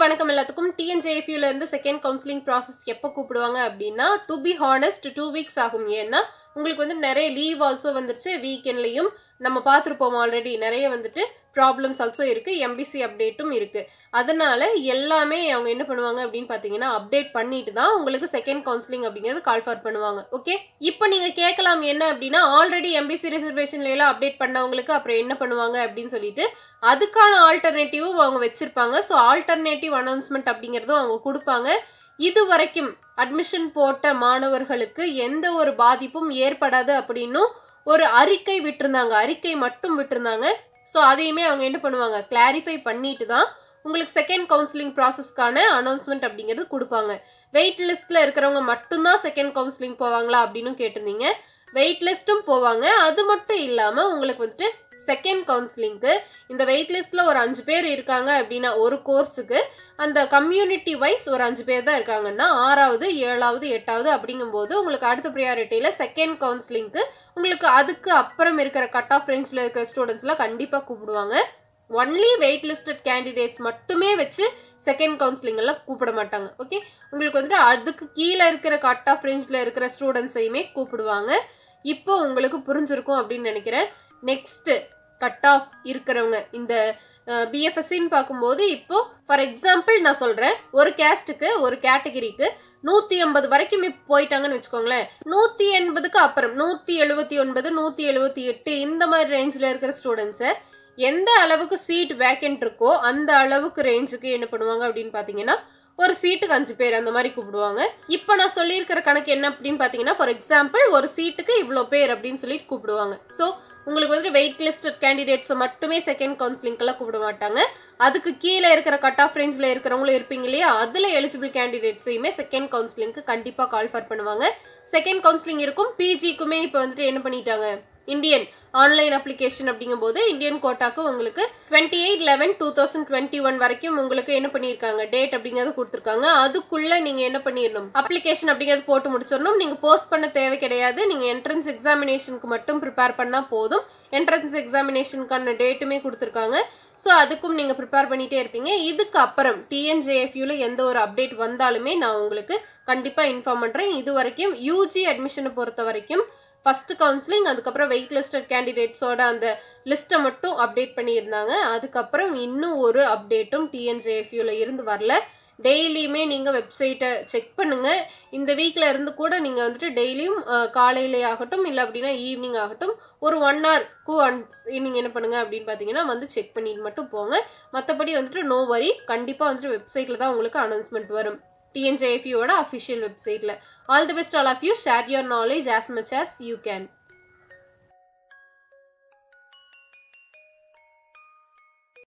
வணக்கம் எல்லாத்துக்கும் டிஎன்ஜேஎஃப்யூல இருந்து செகண்ட் கவுன்சிலிங் ப்ராசஸ் எப்போ கூப்பிடுவாங்க அப்படின்னா to be honest two weeks ஆகும் ஏன்னா உங்களுக்கு வந்து நிறைய லீவ் ஆல்சோ வந்துருச்சு வீக்கெண்ட்லையும் நம்ம பார்த்துருப்போம் ஆல்ரெடி நிறைய வந்துட்டு ப்ராப்ளம்ஸ் ஆல்சோ இருக்கு எம்பிசி அப்டேட்டும் இருக்கு அதனால எல்லாமே அவங்க என்ன பண்ணுவாங்க அப்படின்னு பார்த்தீங்கன்னா அப்டேட் பண்ணிட்டு தான் உங்களுக்கு செகண்ட் கவுன்சிலிங் அப்படிங்கிறது கால் ஃபார் பண்ணுவாங்க ஓகே இப்போ நீங்க கேட்கலாம் என்ன அப்படின்னா ஆல்ரெடி எம்பிசி ரிசர்வேஷன்ல எல்லாம் அப்டேட் பண்ணவங்களுக்கு அப்புறம் என்ன பண்ணுவாங்க அப்படின்னு சொல்லிட்டு அதுக்கான ஆல்டர்னேட்டிவும் அவங்க வச்சிருப்பாங்க ஸோ ஆல்டர்னேட்டிவ் அனௌன்ஸ்மெண்ட் அப்படிங்கிறதும் அவங்க கொடுப்பாங்க இது வரைக்கும் அட்மிஷன் போட்ட மாணவர்களுக்கு எந்த ஒரு பாதிப்பும் ஏற்படாது அப்படின்னும் ஒரு அறிக்கை விட்டிருந்தாங்க அறிக்கை மட்டும் விட்டிருந்தாங்க ஸோ அதையுமே அவங்க என்ன பண்ணுவாங்க கிளாரிஃபை பண்ணிட்டு தான் உங்களுக்கு செகண்ட் கவுன்சிலிங் ப்ராசஸ்க்கான அனௌன்ஸ்மெண்ட் அப்படிங்கிறது கொடுப்பாங்க வெயிட் லிஸ்ட்ல இருக்கிறவங்க மட்டும்தான் செகண்ட் கவுன்சிலிங் போவாங்களா அப்படின்னு கேட்டிருந்தீங்க வெயிட் லிஸ்ட்டும் போவாங்க அது மட்டும் இல்லாமல் உங்களுக்கு வந்துட்டு செகண்ட் கவுன்சிலிங்க்கு இந்த வெயிட் லிஸ்ட்ல ஒரு அஞ்சு பேர் இருக்காங்க அப்படின்னா ஒரு கோர்ஸுக்கு அந்த கம்யூனிட்டி வைஸ் ஒரு அஞ்சு பேர் தான் இருக்காங்கன்னா ஆறாவது ஏழாவது எட்டாவது அப்படிங்கும்போது உங்களுக்கு அடுத்த ப்ரியாரிட்டியில செகண்ட் கவுன்சிலிங்க்கு உங்களுக்கு அதுக்கு அப்புறம் இருக்கிற கட் ஆஃப் ரேஞ்சில் இருக்கிற ஸ்டூடெண்ட்ஸ்லாம் கண்டிப்பாக கூப்பிடுவாங்க ஒன்லி வெயிட் லிஸ்டட் கேண்டிடேட்ஸ் மட்டுமே வச்சு செகண்ட் கவுன்சிலிங் எல்லாம் கூப்பிட மாட்டாங்க ஓகே உங்களுக்கு வந்துட்டு அதுக்கு கீழே இருக்கிற கட் ஆஃப் ரேஞ்சில் இருக்கிற ஸ்டூடெண்ட்ஸையுமே கூப்பிடுவாங்க இப்போ உங்களுக்கு புரிஞ்சிருக்கும் அப்படின்னு நினைக்கிறேன் நெக்ஸ்ட் கட் ஆஃப் இருக்கிறவங்க இந்த பிஎஃப்எஸ்சின்னு பார்க்கும்போது இப்போ ஃபார் எக்ஸாம்பிள் நான் சொல்றேன் ஒரு கேஸ்ட்டுக்கு ஒரு கேட்டகரிக்கு நூத்தி எண்பது வரைக்கும் இப்போ போயிட்டாங்கன்னு வச்சுக்கோங்களேன் நூத்தி எண்பதுக்கு அப்புறம் நூத்தி எழுபத்தி ஒன்பது நூத்தி எழுபத்தி எட்டு இந்த மாதிரி ரேஞ்சில் இருக்கிற ஸ்டூடெண்ட்ஸை எந்த அளவுக்கு சீட் வேக்கன்ட் இருக்கோ அந்த அளவுக்கு ரேஞ்சுக்கு என்ன பண்ணுவாங்க அப்படின்னு பார்த்தீங்கன்னா ஒரு சீட்டுக்கு அஞ்சு பேர் அந்த மாதிரி கூப்பிடுவாங்க இப்போ நான் சொல்லியிருக்கிற கணக்கு என்ன அப்படின்னு பார்த்தீங்கன்னா ஃபார் எக்ஸாம்பிள் ஒரு சீட்டுக்கு இவ்வளோ பேர் அப்படின்னு சொல்லிட்டு கூப்பிடுவாங்க ஸோ உங்களுக்கு வந்துட்டு வெயிட் லிஸ்டட் கேண்டிடேட்ஸை மட்டுமே செகண்ட் கவுன்சிலிங்க்கெல்லாம் கூப்பிட மாட்டாங்க அதுக்கு கீழே இருக்கிற கட் ஆஃப் ரேஞ்சில் இருக்கிறவங்களும் இருப்பீங்க இல்லையா அதில் எலிஜிபிள் கேண்டிடேட்ஸையுமே செகண்ட் கவுன்சிலிங்க்கு கண்டிப்பாக கால் ஃபார் பண்ணுவாங்க செகண்ட் கவுன்சிலிங் இருக்கும் பிஜிக்குமே இப்போ வந்துட்டு என்ன பண்ணிட்டாங்க இந்தியன் ஆன்லைன் அப்ளிகேஷன் அப்படிங்கும்போது இந்தியன் கோட்டாக்கு உங்களுக்கு twenty eight eleven two thousand twenty one வரைக்கும் உங்களுக்கு என்ன பண்ணியிருக்காங்க டேட் அப்படிங்கிறது கொடுத்துருக்காங்க அதுக்குள்ள நீங்க என்ன பண்ணிடணும் அப்ளிகேஷன் அப்படிங்கிறது போட்டு முடிச்சிடணும் நீங்க போஸ்ட் பண்ண தேவை கிடையாது நீங்க என்ட்ரன்ஸ் எக்ஸாமினேஷனுக்கு மட்டும் ப்ரிப்பேர் பண்ணா போதும் என்ட்ரன்ஸ் எக்ஸாமினேஷனுக்கான டேட்டுமே கொடுத்துருக்காங்க ஸோ அதுக்கும் நீங்கள் ப்ரிப்பேர் பண்ணிகிட்டே இருப்பீங்க இதுக்கு அப்புறம் டிஎன்ஜேஎஃப்யூவில் எந்த ஒரு அப்டேட் வந்தாலுமே நான் உங்களுக்கு கண்டிப்பாக இன்ஃபார்ம் பண்ணுறேன் இது வரைக்கும் யூஜி அட்மிஷனை பொறுத்த வரைக்கும் ஃபர்ஸ்ட் கவுன்சிலிங் அதுக்கப்புறம் வெயிட் லிஸ்டட் கேண்டிடேட்ஸோட அந்த லிஸ்ட்டை மட்டும் அப்டேட் பண்ணியிருந்தாங்க அதுக்கப்புறம் இன்னும் ஒரு அப்டேட்டும் டிஎன்ஜேஎஃப்யூவில் இருந்து வரல டெய்லியுமே நீங்கள் வெப்சைட்டை செக் பண்ணுங்கள் இந்த வீக்கில் இருந்து கூட நீங்கள் வந்துட்டு டெய்லியும் காலையிலே ஆகட்டும் இல்லை அப்படின்னா ஈவினிங் ஆகட்டும் ஒரு ஒன் ஹவர்க்கு ஒன்ஸ் நீங்கள் என்ன பண்ணுங்கள் அப்படின்னு பார்த்தீங்கன்னா வந்து செக் பண்ணிட்டு மட்டும் போங்க மற்றபடி வந்துட்டு நோ வரி கண்டிப்பாக வந்துட்டு வெப்சைட்டில் தான் உங்களுக்கு அனௌன்ஸ்மெண்ட் வரும் டிஎன்ஜேஎஃப்யூவோட அஃபிஷியல் வெப்சைட்டில் all the best all of you share your knowledge as much as you can